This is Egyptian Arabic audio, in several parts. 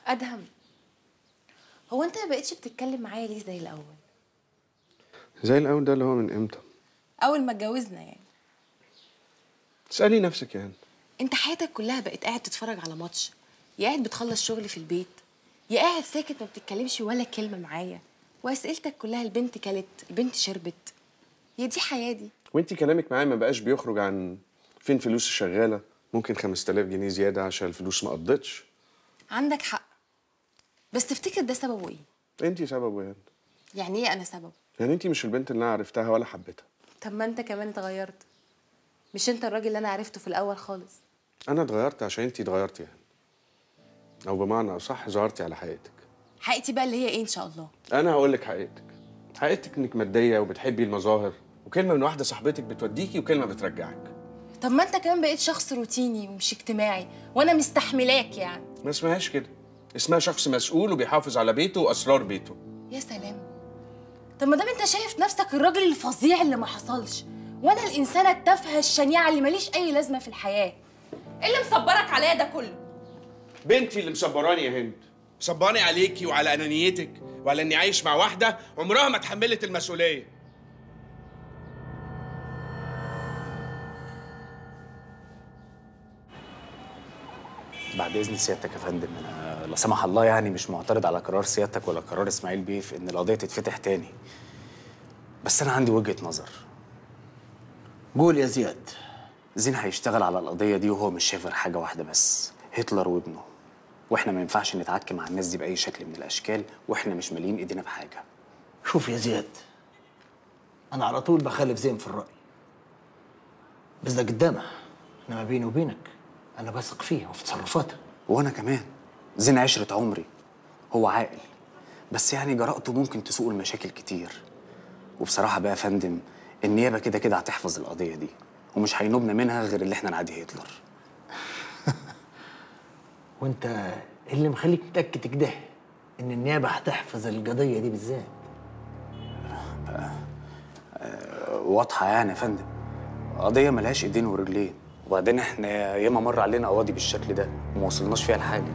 ادهم هو انت ما بقتش بتتكلم معايا ليه زي الاول زي الاول ده اللي هو من امتى اول ما اتجوزنا يعني اسالي نفسك يعني انت حياتك كلها بقت قاعد تتفرج على ماتش يا قاعد بتخلص شغل في البيت يا قاعد ساكت ما بتتكلمش ولا كلمه معايا واسئلتك كلها البنت كلت البنت شربت هي دي حياه دي وانت كلامك معايا ما بقاش بيخرج عن فين فلوس الشغاله ممكن 5000 جنيه زياده عشان الفلوس ما قضتش عندك حق بس تفتكر ده سببه ايه انت سببه يعني يعني ايه انا سبب يعني انت مش البنت اللي انا عرفتها ولا حبيتها طب ما انت كمان اتغيرت مش انت الراجل اللي انا عرفته في الاول خالص انا اتغيرت عشان انت اتغيرتي يعني او بمعنى اصح ظهرتي على حقيقتك حقيقتي بقى اللي هي ايه ان شاء الله انا هقول لك حقيقتك حقيقتك انك ماديه وبتحبي المظاهر وكلمه من واحده صاحبتك بتوديكي وكلمه بترجعك طب ما انت كمان بقيت شخص روتيني ومش اجتماعي وانا مستحملاك يعني ما اسمهاش كده اسمها شخص مسؤول وبيحافظ على بيته واسرار بيته يا سلام طب ما دام انت شايف نفسك الراجل الفظيع اللي ما حصلش وانا الانسانه التافهه الشنيعه اللي ماليش اي لازمه في الحياه ايه اللي مصبرك عليا ده كله بنتي اللي مصبراني يا هند مصبراني عليكي وعلى انانيتك وعلى اني عايش مع واحده عمرها ما اتحملت المسؤوليه بعد اذن سيادتك يا فندم انا لا سمح الله يعني مش معترض على قرار سيادتك ولا قرار اسماعيل بيه في ان القضيه تتفتح تاني بس انا عندي وجهه نظر قول يا زياد زين هيشتغل على القضيه دي وهو مش شايف غير حاجه واحده بس هتلر وابنه واحنا ما ينفعش نتعكي مع الناس دي باي شكل من الاشكال واحنا مش مالين ايدينا بحاجه شوف يا زياد انا على طول بخالف زين في الراي بس ده قدامه انما بيني وبينك انا بثق فيه وفي تصرفاته وانا كمان زين عشره عمري هو عاقل بس يعني جرأته ممكن تسوق المشاكل كتير وبصراحه بقى يا فندم النيابه كده كده هتحفظ القضيه دي ومش هينوبنا منها غير اللي احنا نعادي هتلر وانت إيه اللي مخليك متاكد كده ان النيابه هتحفظ القضيه دي بالذات واضحه يعني يا فندم قضيه ملهاش ايدين ورجلين وبعدين احنا ياما مر علينا قواضي بالشكل ده وما وصلناش فيها لحاجه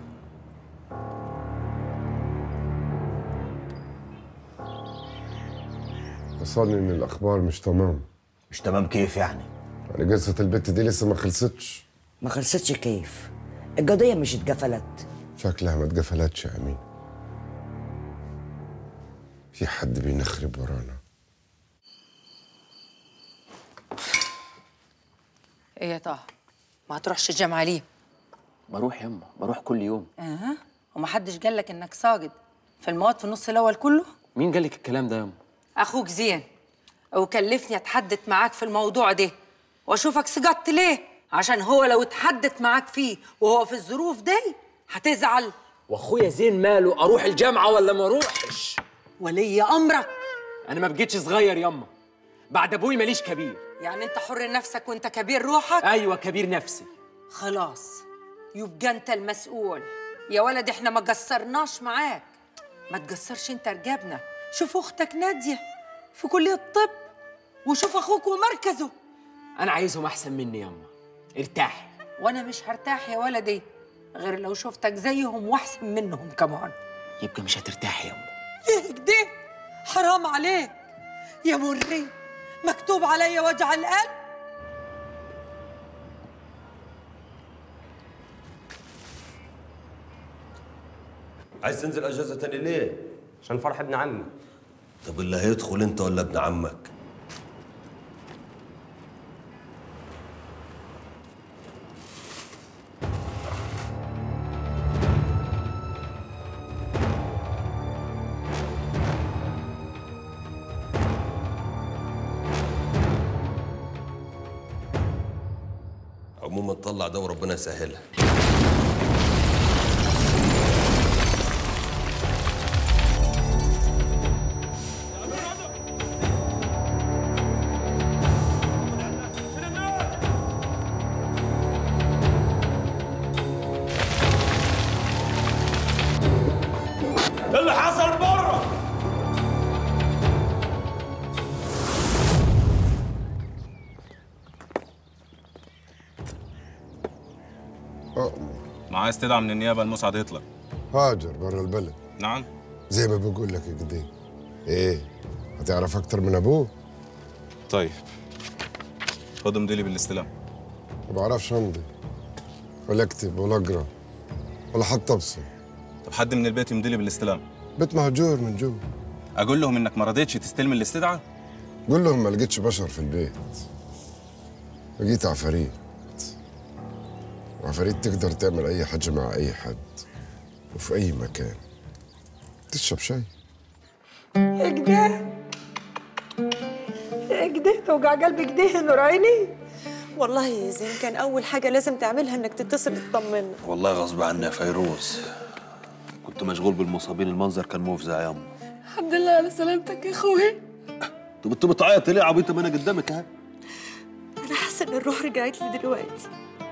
وصلني ان الاخبار مش تمام مش تمام كيف يعني يعني قصه البت دي لسه ما خلصتش ما خلصتش كيف القضية مش اتقفلت شكلها ما اتقفلتش يا امين في حد بينخرب ورانا ايه يا طه ما هتروحش الجامعه ليه بروح يما بروح كل يوم اها ومحدش قالك انك ساقط في المواد في النص الاول كله مين قالك الكلام ده يما اخوك زين وكلفني اتحدث معاك في الموضوع ده واشوفك سقطت ليه عشان هو لو اتحدث معاك فيه وهو في الظروف دي هتزعل واخويا زين ماله اروح الجامعه ولا ما اروحش ولي امرك انا ما بقيتش صغير يما بعد ابوي ماليش كبير يعني انت حر نفسك وانت كبير روحك ايوه كبير نفسي خلاص يبقى انت المسؤول يا ولد احنا ما قصرناش معاك ما تقصرش انت رجبنا شوف اختك ناديه في كليه الطب وشوف اخوك ومركزه انا عايزهم احسن مني يما ارتاح وانا مش هرتاح يا ولدي غير لو شفتك زيهم واحسن منهم كمان يبقى مش هترتاح يما ليه كده حرام عليك يا مري مكتوب عليا وجع القلب عايز تنزل اجازه تاني ليه؟ عشان فرح ابن عمي طب اللي هيدخل انت ولا ابن عمك؟ عموما طلع ده وربنا يسهلها اللي حصل بره اه معاه استدعاء من النيابه لمسعد هتلر هاجر برا البلد نعم زي ما بقول لك كده ايه هتعرف اكتر من ابوه طيب خد مديلي بالاستلام ما بعرفش امضي ولا اكتب ولا اقرا ولا حتى ابصر طب حد من البيت يمديلي بالاستلام بيت مهجور من جوا اقول لهم انك ما رضيتش تستلم الاستدعاء قول لهم ما لقيتش بشر في البيت لقيت عفاريت وعفاريت تقدر تعمل اي حاجه مع اي حد وفي اي مكان تشرب شاي يا كده يا كده توجع قلبي كده يا نور عيني والله يا زين كان أول حاجة لازم تعملها إنك تتصل تطمنا والله غصب عني يا فيروز كنت مشغول بالمصابين المنظر كان مفزع يا أم الحمد لله على سلامتك يا أخوي طب انت بتعيط ليه يا عبيطه ما انا قدامك اهي أنا حاسة إن الروح رجعت لي دلوقتي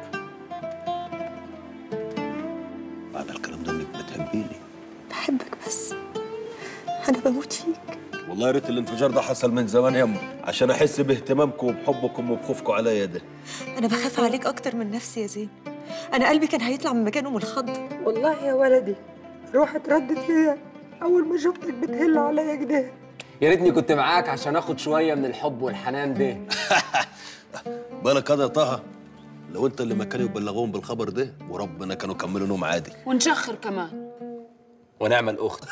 بعد الكلام ده انك بتحبيني بحبك بس أنا بموت فيك والله يا ريت الانفجار ده حصل من زمان يا أم عشان احس باهتمامكم وبحبكم وبخوفكم عليا ده أنا بخاف عليك أكتر من نفسي يا زين أنا قلبي كان هيطلع من مكانه من الخض والله يا ولدي روحي اتردت فيا اول ما شفتك بتهل عليا كده يا ريتني كنت معاك عشان اخد شويه من الحب والحنان ده بالك هذا يا طه لو انت اللي مكاني وبلغوهم بالخبر ده وربنا كانوا كملوا نوم عادي ونشخر كمان ونعمل اخت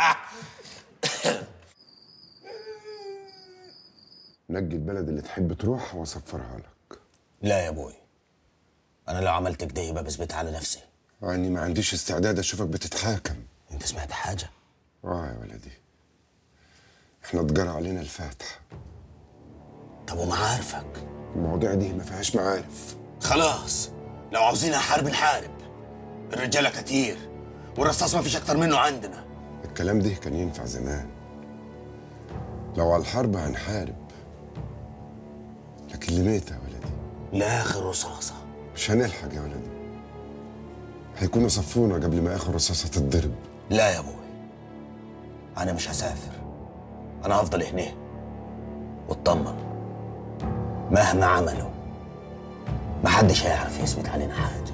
نجي البلد اللي تحب تروح واصفرها لك لا يا ابوي انا لو عملت كده يبقى بثبت على نفسي يعني ما عنديش استعداد اشوفك بتتحاكم انت سمعت حاجه اه يا ولدي احنا اتجرى علينا الفاتحه طب ومعارفك المواضيع دي ما فيهاش معارف خلاص لو عاوزين حرب نحارب الرجاله كتير والرصاص ما فيش اكتر منه عندنا الكلام ده كان ينفع زمان لو على الحرب هنحارب لكن اللي ميت يا ولدي لاخر رصاصه مش هنلحق يا ولدي هيكونوا صفونا قبل ما اخر رصاصه تتضرب لا يا ابوي انا مش هسافر انا هفضل هنا واطمن مهما عملوا محدش هيعرف يثبت علينا حاجه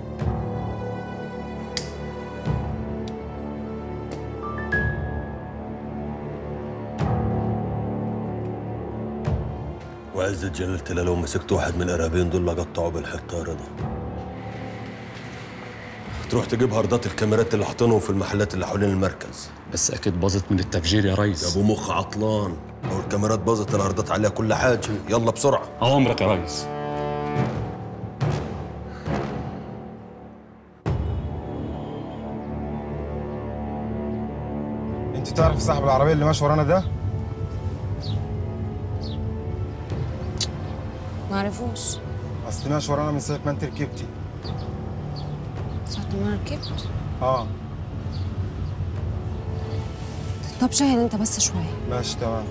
وعزة جلالة الله لو مسكت واحد من الارهابيين دول لقطعه بالحته يا رضا تروح تجيب هاردات الكاميرات اللي حاطينهم في المحلات اللي حوالين المركز بس اكيد باظت من التفجير يا ريس يا ابو مخ عطلان لو الكاميرات باظت الهاردات عليها كل حاجه يلا بسرعه اوامرك يا ريس انت تعرف صاحب العربيه اللي ماشي ورانا ده معرفوش اصل ماشي ورانا من ساعه ما انت ركبتي ساعة ما ركبت اه طب شاهد انت بس شوية ماشي تمام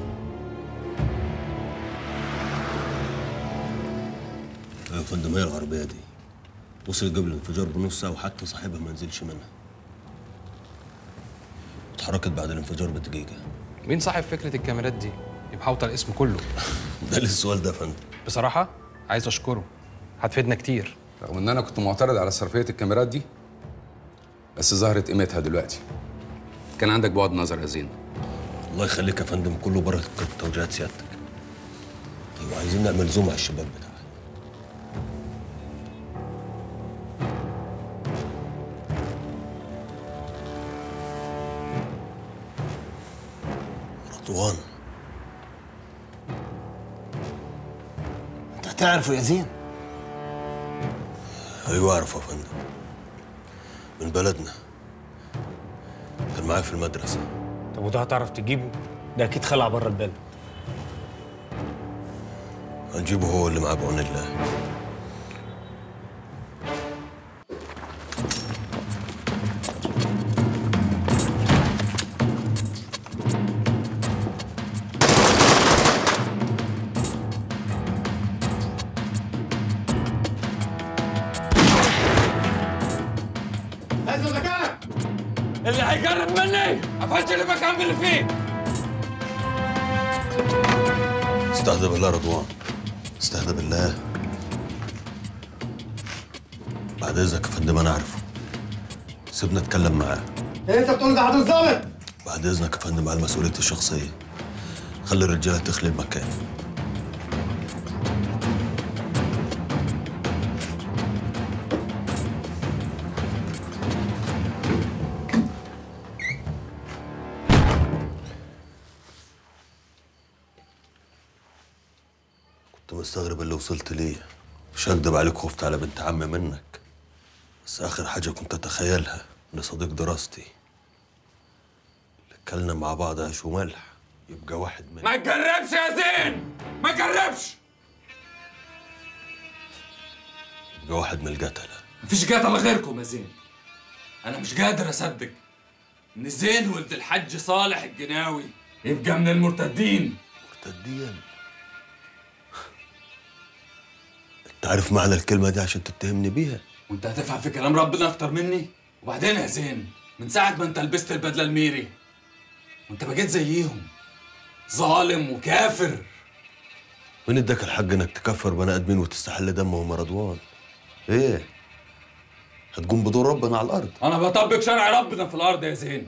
يا فندم هي العربيه دي وصلت قبل الانفجار بنص ساعه وحتى صاحبها ما نزلش منها اتحركت بعد الانفجار بدقيقه مين صاحب فكرة الكاميرات دي؟ يبقى حوطة الاسم كله ده ليه السؤال ده يا فندم بصراحة عايز أشكره هتفيدنا كتير رغم ان انا كنت معترض على صرفيه الكاميرات دي بس ظهرت قيمتها دلوقتي كان عندك بعد نظر يا زين الله يخليك يا فندم كله بركه توجيهات سيادتك ايوه عايزين نعمل زوم على الشباب بتاعنا رضوان انت هتعرفه يا زين ايوه اعرفه يا فندم من بلدنا كان معايا في المدرسه طب وده هتعرف تجيبه ده اكيد خلع بره البلد هنجيبه هو اللي معاه بعون الله نزل مكانك اللي هيقرب مني افجر المكان باللي فيه استهدى بالله رضوان استهدى بالله بعد اذنك يا فندم انا عارفه سيبنا اتكلم معاه ايه انت بتقول ده هتتظبط بعد اذنك يا فندم على مسؤوليتي الشخصيه خلي الرجاله تخلي المكان كنت مستغرب اللي وصلت ليه مش هكدب عليك خفت على بنت عمي منك بس اخر حاجه كنت اتخيلها ان صديق دراستي اللي اتكلنا مع بعض عيش وملح يبقى واحد من ما تجربش يا زين ما تجربش يبقى واحد من القتله مفيش قتل غيركم يا زين انا مش قادر اصدق ان زين ولد الحاج صالح الجناوي يبقى من المرتدين مرتدين انت عارف معنى الكلمه دي عشان تتهمني بيها وانت هتفهم في كلام ربنا اكتر مني وبعدين يا زين من ساعه ما انت لبست البدله الميري وانت بقيت زيهم ظالم وكافر مين اداك الحق انك تكفر بني ادمين وتستحل دمهم يا رضوان ايه هتقوم بدور ربنا على الارض انا بطبق شرع ربنا في الارض يا زين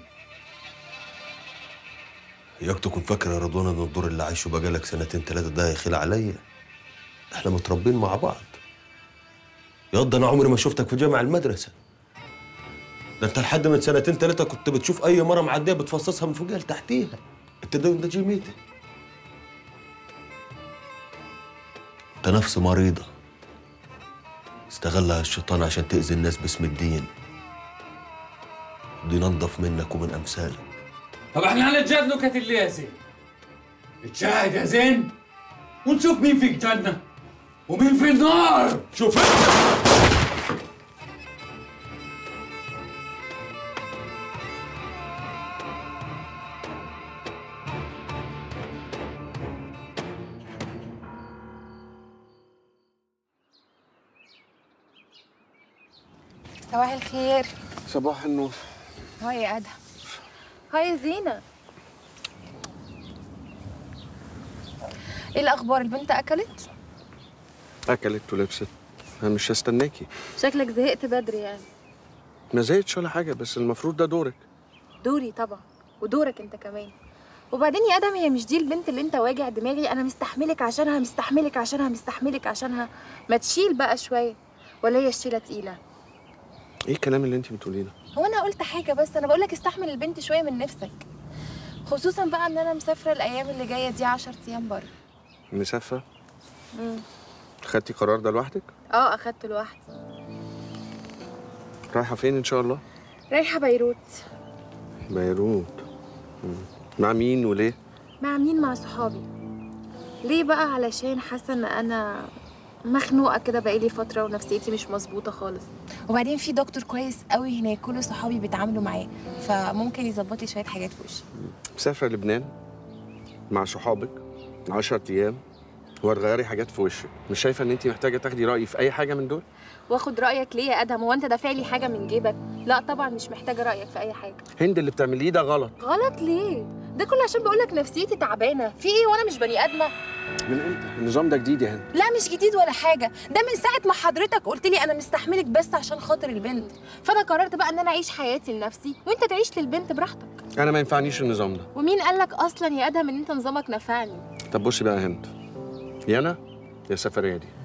اياك تكون فاكر يا رضوان ان الدور اللي عايشه بقالك سنتين ثلاثه ده هيخيل عليا احنا متربين مع بعض ياض انا عمري ما شفتك في جامع المدرسه ده انت لحد من سنتين ثلاثه كنت بتشوف اي مره معديه بتفصصها من فوقها لتحتيها التدين ده جيميتي انت نفس مريضه استغلها الشيطان عشان تأذي الناس باسم الدين دي ننضف منك ومن امثالك طب احنا هنتجاد نكت اللي يا زين اتشاهد يا زين ونشوف مين في الجنة ومين في النار شوف صباح الخير صباح النور هاي يا ادهم هاي يا زينة ايه الاخبار البنت اكلت اكلت ولبست انا مش هستناكي شكلك زهقت بدري يعني ما زيتش ولا حاجه بس المفروض ده دورك دوري طبعا ودورك انت كمان وبعدين يا ادم هي مش دي البنت اللي انت واجع دماغي انا مستحملك عشانها مستحملك عشانها مستحملك عشانها ما تشيل بقى شويه ولا هي الشيله تقيله ايه الكلام اللي انت بتقوليه ده هو انا قلت حاجه بس انا بقولك استحمل البنت شويه من نفسك خصوصا بقى ان انا مسافره الايام اللي جايه دي 10 ايام بره مسافه امم خدتي قرار ده لوحدك اه اخدته لوحدي رايحه فين ان شاء الله رايحه بيروت بيروت مم. مع مين وليه مع مين مع صحابي ليه بقى علشان حاسه ان انا مخنوقه كده بقالي فتره ونفسيتي مش مظبوطه خالص وبعدين في دكتور كويس قوي هناك كل صحابي بيتعاملوا معاه فممكن يظبط لي شويه حاجات في وشي مسافره لبنان مع صحابك 10 ايام وهتغيري حاجات في وشك مش شايفه ان انت محتاجه تاخدي رايي في اي حاجه من دول واخد رايك ليه يا ادهم هو انت دافع لي حاجه من جيبك لا طبعا مش محتاجه رايك في اي حاجه هند اللي بتعمليه ده غلط غلط ليه ده كله عشان بقولك نفسيتي تعبانه في ايه وانا مش بني ادمه من امتى النظام ده جديد يا هند لا مش جديد ولا حاجه ده من ساعه ما حضرتك قلت لي انا مستحملك بس عشان خاطر البنت فانا قررت بقى ان انا اعيش حياتي لنفسي وانت تعيش للبنت براحتك انا ما ينفعنيش النظام ده ومين قالك اصلا يا ادهم ان انت نظامك نفعني طب بصي بقى يا هند يا انا يا السفريه دي